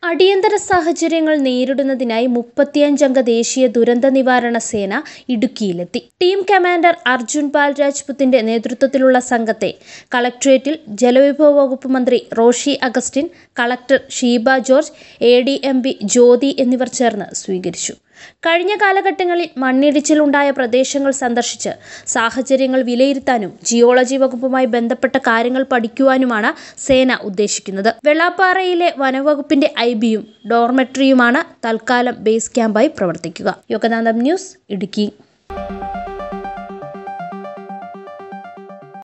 അടിയന്തര സാഹചര്യങ്ങൾ നേരിടുന്നതിനായി മുപ്പത്തിയഞ്ചംഗ ദേശീയ ദുരന്ത നിവാരണ സേന ഇടുക്കിയിലെത്തി ടീം കമാൻഡർ അർജുൻ പാൽ രാജ്പുത്തിന്റെ നേതൃത്വത്തിലുള്ള സംഘത്തെ കളക്ട്രേറ്റിൽ ജലവിഭവ വകുപ്പ് മന്ത്രി Roshi Augustine collector Sheeba George A D M P Jyothi എന്നിവർ ചേർന്ന് സ്വീകരിച്ചു കഴിഞ്ഞ കാലഘട്ടങ്ങളിൽ മണ്ണിടിച്ചിലുണ്ടായ പ്രദേശങ്ങൾ സന്ദർശിച്ച് സാഹചര്യങ്ങൾ വിലയിരുത്താനും ജിയോളജി വകുപ്പുമായി ബന്ധപ്പെട്ട കാര്യങ്ങൾ പഠിക്കുവാനുമാണ് സേന ഉദ്ദേശിക്കുന്നത് വെള്ളാപ്പാറയിലെ വനവകുപ്പിന്റെ ഐ ബിയും ഡോർമെട്രിയുമാണ് തൽക്കാലം ബേസ് ക്യാമ്പായി പ്രവർത്തിക്കുക യോഗനാഥം ന്യൂസ് ഇടുക്കി